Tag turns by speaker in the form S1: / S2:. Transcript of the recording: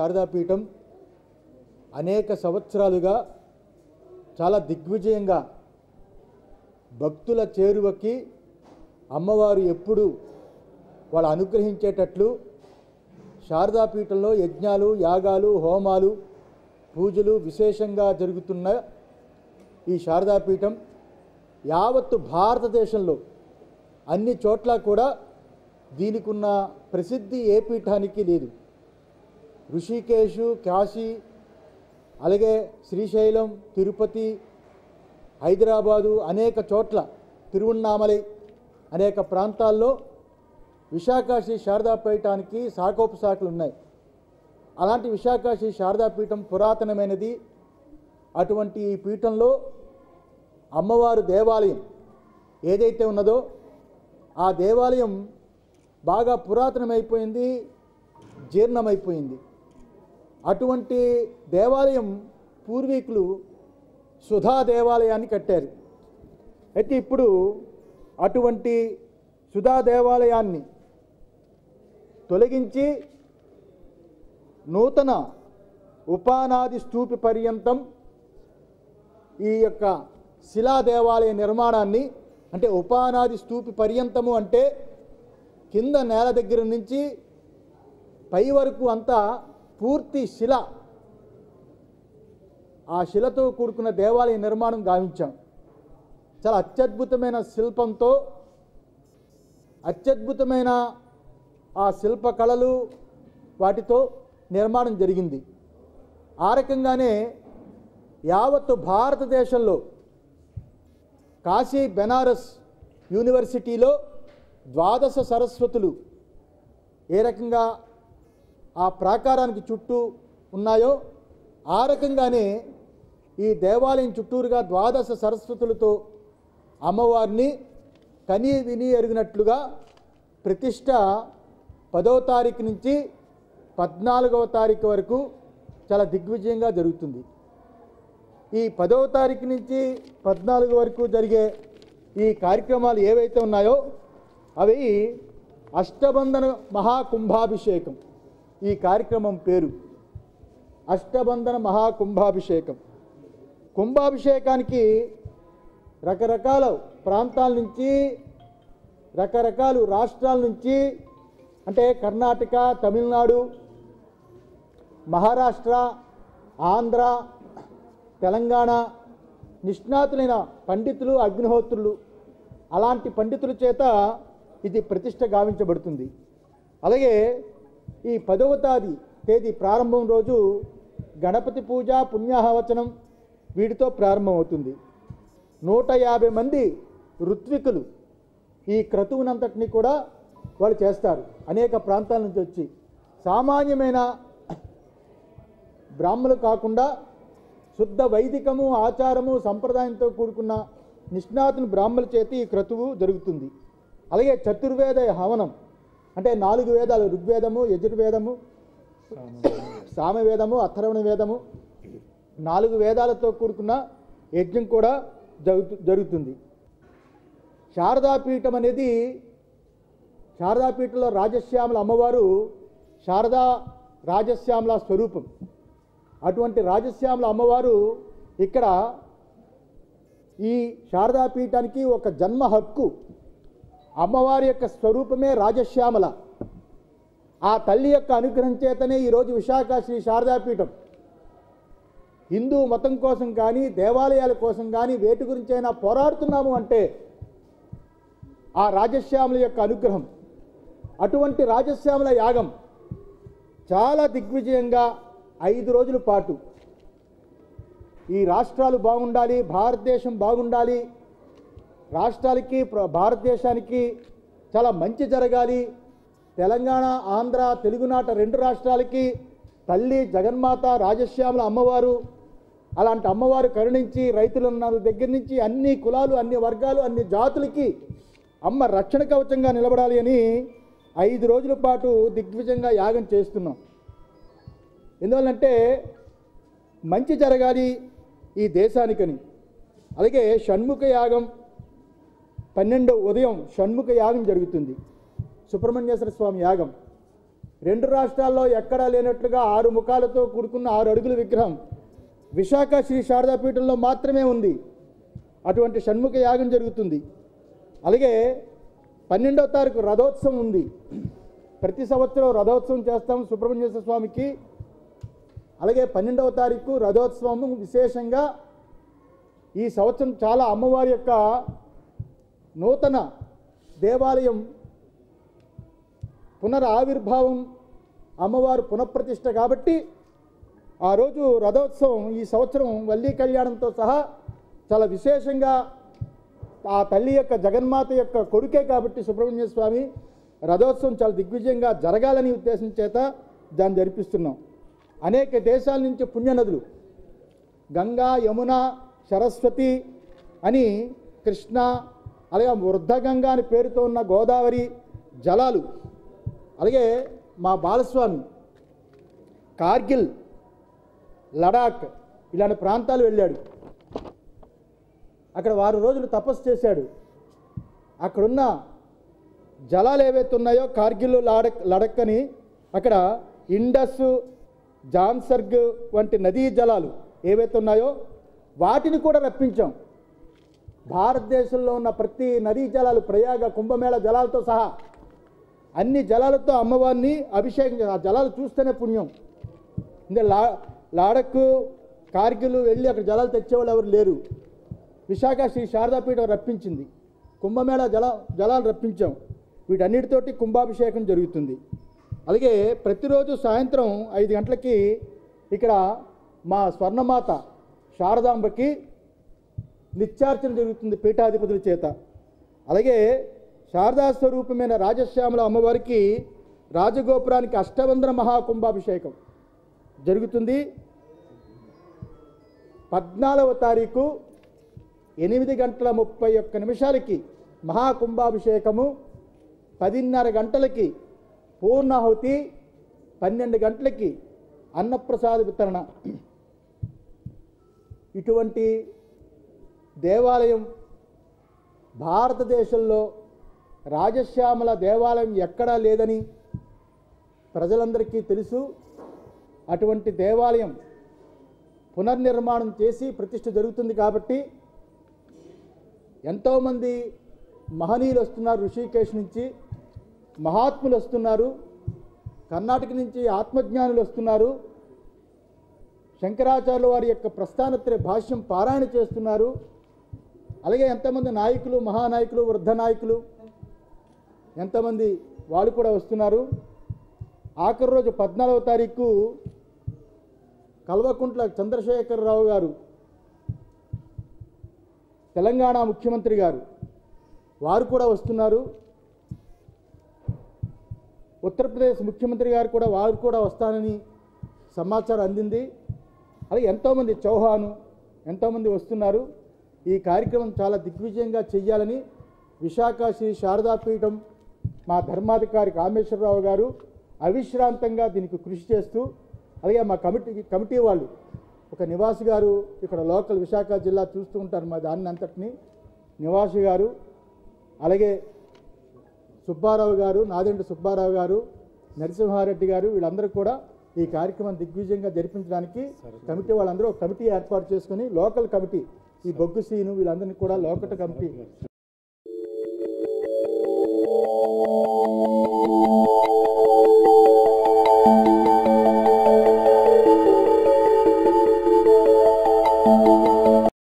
S1: శారదాపీఠం అనేక సంవత్సరాలుగా చాలా దిగ్విజయంగా భక్తుల చేరువకి అమ్మవారు ఎప్పుడు వాళ్ళు అనుగ్రహించేటట్లు శారదాపీఠంలో యజ్ఞాలు యాగాలు హోమాలు పూజలు విశేషంగా జరుగుతున్న ఈ శారదాపీఠం యావత్తు భారతదేశంలో అన్ని చోట్ల కూడా దీనికి ఉన్న ప్రసిద్ధి ఏ పీఠానికి లేదు ఋషికేశు కాశీ అలాగే శ్రీశైలం తిరుపతి హైదరాబాదు అనేక చోట్ల తిరువణామలై అనేక ప్రాంతాల్లో విశాఖ శ్రీ శారదాపీఠానికి శాఖోపశాఖలు ఉన్నాయి అలాంటి విశాఖ శ్రీ శారదాపీఠం పురాతనమైనది అటువంటి ఈ పీఠంలో అమ్మవారు దేవాలయం ఏదైతే ఉన్నదో ఆ దేవాలయం బాగా పురాతనమైపోయింది జీర్ణమైపోయింది అటువంటి దేవాలయం పూర్వీకులు సుధా దేవాలయాన్ని కట్టారు అయితే ఇప్పుడు అటువంటి సుధా దేవాలయాన్ని తొలగించి నూతన ఉపానాది స్తూపి పర్యంతం ఈ యొక్క శిలా దేవాలయ నిర్మాణాన్ని అంటే ఉపానాది స్తూపి పర్యంతము అంటే కింద నేల దగ్గర నుంచి పై వరకు అంతా పూర్తి శిల ఆ శిలతో కూడుకున్న దేవాలయ నిర్మాణం గావించాం చాలా అత్యద్భుతమైన శిల్పంతో అత్యద్భుతమైన ఆ శిల్ప కళలు వాటితో నిర్మాణం జరిగింది ఆ రకంగానే యావత్తు భారతదేశంలో కాశీ బెనారస్ యూనివర్సిటీలో ద్వాదశ సరస్వతులు ఏ రకంగా ఆ ప్రాకారానికి చుట్టూ ఉన్నాయో ఆ రకంగానే ఈ దేవాలయం చుట్టూరుగా ద్వాదశ సరస్వతులతో అమ్మవారిని కని విని ఎరిగినట్లుగా ప్రతిష్ట పదవ తారీఖు నుంచి పద్నాలుగవ తారీఖు వరకు చాలా దిగ్విజయంగా జరుగుతుంది ఈ పదవ తారీఖు నుంచి పద్నాలుగు వరకు జరిగే ఈ కార్యక్రమాలు ఏవైతే ఉన్నాయో అవి అష్టబంధన మహాకుంభాభిషేకం ఈ కార్యక్రమం పేరు అష్టబంధన మహాకుంభాభిషేకం కుంభాభిషేకానికి రకరకాల ప్రాంతాల నుంచి రకరకాల రాష్ట్రాల నుంచి అంటే కర్ణాటక తమిళనాడు మహారాష్ట్ర ఆంధ్ర తెలంగాణ నిష్ణాతులైన పండితులు అగ్నిహోత్రులు అలాంటి పండితుల చేత ఇది ప్రతిష్ట గావించబడుతుంది అలాగే ఈ పదవ తాది తేదీ ప్రారంభం రోజు గణపతి పూజ పుణ్యాహవచనం వీటితో ప్రారంభమవుతుంది నూట యాభై మంది ఋత్వికులు ఈ క్రతువునంతటిని కూడా వాళ్ళు చేస్తారు అనేక ప్రాంతాల నుంచి వచ్చి సామాన్యమైన బ్రాహ్మలు కాకుండా శుద్ధ వైదికము ఆచారము సంప్రదాయంతో కూడుకున్న నిష్ణాతుని బ్రాహ్మల చేతి ఈ క్రతువు జరుగుతుంది అలాగే చతుర్వేద హవనం అంటే నాలుగు వేదాలు ఋగ్వేదము యజుర్వేదము సామవేదము అథర్వణ వేదము నాలుగు వేదాలతో కూడుకున్న యజ్ఞం కూడా జరుగుతు జరుగుతుంది శారదాపీఠం అనేది శారదాపీఠంలో రాజశ్యామల అమ్మవారు శారదా రాజశ్యామల స్వరూపం అటువంటి రాజశ్యామల అమ్మవారు ఇక్కడ ఈ శారదాపీఠానికి ఒక జన్మ హక్కు అమ్మవారి యొక్క స్వరూపమే రాజశ్యామల ఆ తల్లి యొక్క అనుగ్రహం చేతనే ఈరోజు విశాఖ శ్రీ శారదాపీఠం హిందూ మతం కోసం కానీ దేవాలయాల కోసం కానీ వేటి గురించైనా పోరాడుతున్నాము అంటే ఆ రాజశ్యాముల యొక్క అనుగ్రహం అటువంటి రాజశ్యాముల యాగం చాలా దిగ్విజయంగా ఐదు రోజుల పాటు ఈ రాష్ట్రాలు బాగుండాలి భారతదేశం బాగుండాలి రాష్ట్రాలకి ప్ర- భారతదేశానికి చాలా మంచి జరగాలి తెలంగాణ ఆంధ్ర తెలుగునాట రెండు రాష్ట్రాలకి తల్లి జగన్మాత రాజశ్యాముల అమ్మవారు అలాంటి అమ్మవారు కరుణించి రైతుల దగ్గర నుంచి అన్ని కులాలు అన్ని వర్గాలు అన్ని జాతులకి అమ్మ రక్షణ కవచంగా నిలబడాలి అని ఐదు రోజుల పాటు దిగ్విజయంగా యాగం చేస్తున్నాం ఎందువల్లంటే మంచి జరగాలి ఈ దేశానికని అలాగే షణ్ముఖ యాగం పన్నెండు ఉదయం షణ్ముఖ యాగం జరుగుతుంది సుబ్రహ్మణ్యేశ్వర స్వామి యాగం రెండు రాష్ట్రాల్లో ఎక్కడా లేనట్లుగా ఆరు ముఖాలతో కూడుకున్న ఆరు అడుగుల విగ్రహం విశాఖ శ్రీ శారదాపీఠంలో మాత్రమే ఉంది అటువంటి షణ్ముఖ యాగం జరుగుతుంది అలాగే పన్నెండవ తారీఖు రథోత్సవం ఉంది ప్రతి సంవత్సరం రథోత్సవం చేస్తాం సుబ్రహ్మణ్యేశ్వర స్వామికి అలాగే పన్నెండవ తారీఖు రథోత్సవం విశేషంగా ఈ సంవత్సరం చాలా అమ్మవారి యొక్క నూతన దేవాలయం పునరావిర్భావం అమ్మవారు పునఃప్రతిష్ఠ కాబట్టి ఆ రోజు రథోత్సవం ఈ సంవత్సరం వల్లీ కళ్యాణంతో సహా చాలా విశేషంగా ఆ తల్లి యొక్క జగన్మాత యొక్క కొడుకే కాబట్టి సుబ్రహ్మణ్య స్వామి రథోత్సవం చాలా దిగ్విజయంగా జరగాలని ఉద్దేశం చేత దాన్ని జరిపిస్తున్నాం అనేక దేశాల నుంచి పుణ్యనదులు గంగా యమున సరస్వతి అని కృష్ణ అలాగే వృద్ధగంగా అని పేరుతో ఉన్న గోదావరి జలాలు అలాగే మా బాలస్వామి కార్గిల్ లడాక్ ఇలాంటి ప్రాంతాలు వెళ్ళాడు అక్కడ వారం రోజులు తపస్సు చేశాడు అక్కడున్న జలాలు ఏవైతే ఉన్నాయో కార్గిల్ లడక్ లడక్ అని అక్కడ ఇండస్ జాన్సర్గ్ వంటి నదీ జలాలు ఏవైతే ఉన్నాయో వాటిని కూడా రప్పించాం భారతదేశంలో ఉన్న ప్రతి నదీ జలాలు ప్రయాగ కుంభమేళ జలాలతో సహా అన్ని జలాలతో అమ్మవారిని అభిషేకం చేయాలి. ఆ జలాలు చూస్తేనే పుణ్యం ఇంకా లా లాడక్కు కార్గిల్ వెళ్ళి అక్కడ జలాలు తెచ్చేవాళ్ళు ఎవరు లేరు విశాఖ శ్రీ శారదాపీఠం రప్పించింది కుంభమేళ జల జలాలు రప్పించాం వీటన్నిటితోటి కుంభాభిషేకం జరుగుతుంది అలాగే ప్రతిరోజు సాయంత్రం ఐదు గంటలకి ఇక్కడ మా స్వర్ణమాత శారదాంబకి నిత్యార్చన జరుగుతుంది పీఠాధిపతుల చేత అలాగే శారదా స్వరూపమైన రాజశ్యామల అమ్మవారికి రాజగోపురానికి అష్టవందన మహాకుంభాభిషేకం జరుగుతుంది పద్నాలుగవ తారీఖు ఎనిమిది గంటల ముప్పై ఒక్క నిమిషాలకి మహాకుంభాభిషేకము పదిన్నర గంటలకి పూర్ణాహుతి పన్నెండు గంటలకి అన్నప్రసాద వితరణ ఇటువంటి దేవాలయం భారతదేశంలో రాజశ్యామల దేవాలయం ఎక్కడా లేదని ప్రజలందరికీ తెలుసు అటువంటి దేవాలయం పునర్నిర్మాణం చేసి ప్రతిష్ఠ జరుగుతుంది కాబట్టి ఎంతోమంది మహనీయులు వస్తున్నారు ఋషికేశ్ నుంచి మహాత్ములు వస్తున్నారు కర్ణాటక నుంచి ఆత్మజ్ఞానులు వస్తున్నారు శంకరాచార్యుల వారి యొక్క ప్రస్థానత్రయ భాష్యం పారాయణ చేస్తున్నారు అలాగే ఎంతమంది నాయకులు మహానాయకులు వృద్ధ నాయకులు ఎంతమంది వాళ్ళు కూడా వస్తున్నారు ఆఖరి రోజు పద్నాలుగవ తారీఖు కల్వకుంట్ల చంద్రశేఖరరావు గారు తెలంగాణ ముఖ్యమంత్రి గారు వారు కూడా వస్తున్నారు ఉత్తరప్రదేశ్ ముఖ్యమంత్రి గారు కూడా వారు కూడా వస్తానని సమాచారం అందింది అలాగే ఎంతోమంది చౌహాను ఎంతోమంది వస్తున్నారు ఈ కార్యక్రమం చాలా దిగ్విజయంగా చెయ్యాలని విశాఖ శ్రీ శారదాపీఠం మా ధర్మాధికారి కామేశ్వరరావు గారు అవిశ్రాంతంగా దీనికి కృషి చేస్తూ అలాగే మా కమిటీ కమిటీ వాళ్ళు ఒక నివాసి గారు ఇక్కడ లోకల్ విశాఖ జిల్లా చూస్తూ ఉంటారు మా దాన్ని అంతటిని నివాసి గారు అలాగే సుబ్బారావు గారు నాదెండ్డి సుబ్బారావు గారు నరసింహారెడ్డి గారు వీళ్ళందరూ కూడా ఈ కార్యక్రమం దిగ్విజయంగా జరిపించడానికి కమిటీ వాళ్ళందరూ ఒక కమిటీ ఏర్పాటు చేసుకుని లోకల్ కమిటీ ఈ బొగ్గు సీను వీళ్ళందరినీ కూడా లోకల్ కమిటీ